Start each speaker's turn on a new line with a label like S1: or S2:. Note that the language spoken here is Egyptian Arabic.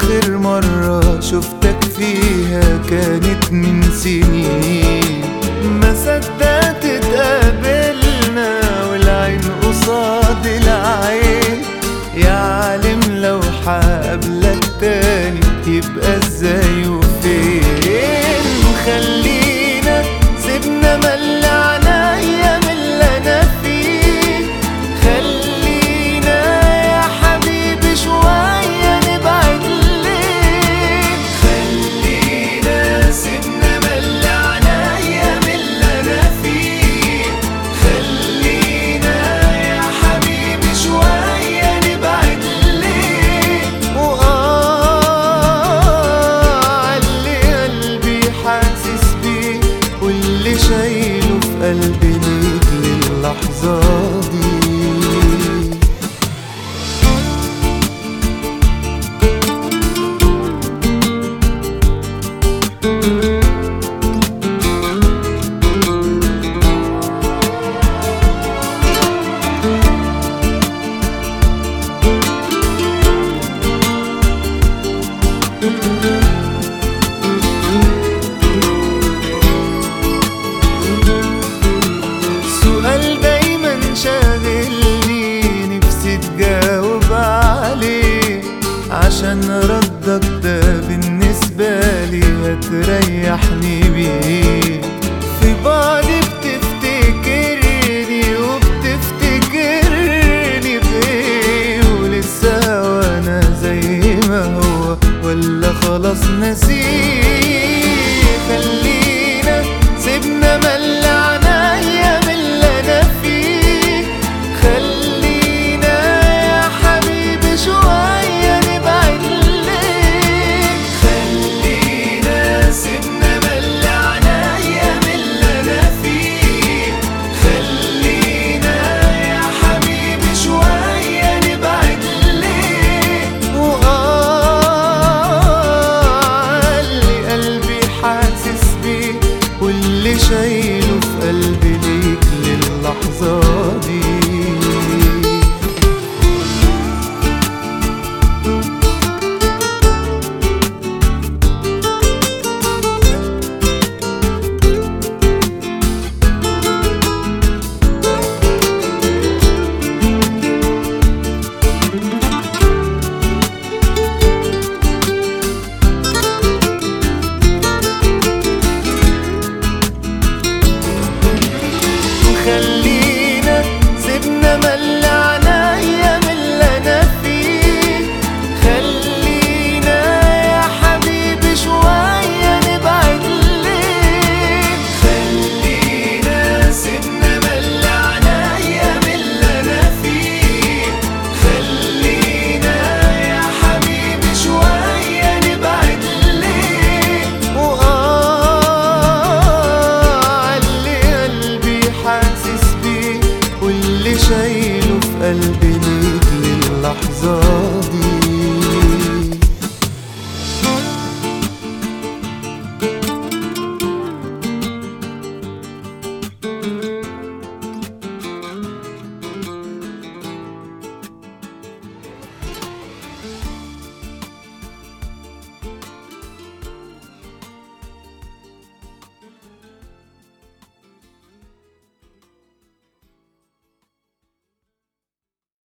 S1: آخر مرة شفتك فيها كانت من سنين ما صدقت اتقابلنا والعين قصاد العين يا عالم لو حقابلك تاني يبقى ازاي وفين خلينا سيبنا ملي عليا من اللي انا فيه خلينا يا حبيبي شوية نبعد ليه خلينا سيبنا ملي عليا من اللي انا فيه خلينا يا حبيبي شوية نبعد ليه وآه اللي قلبي حاسس بيه واللي شايله في قلبي ليك للحظة دي سؤال دايما شاغلني نفسي تجاوب عليه عشان ردك ده بالنسبة لي هتريحني بيه في بعضي بتفتكرني وبتفتكرني بيه ولسه وانا زي ما هو ولا خلاص نسيه خلينا سيبنا ملي عنايا من اللي انا فيه خلينا يا حبيبي شوية نبعد ليه خلينا سيبنا ملي عنايا من اللي انا فيه خلينا يا حبيبي شوية نبعد ليه وآه اللي قلبي حاسس بيه واللي شايله في قلبي ليك للحظة دي خلي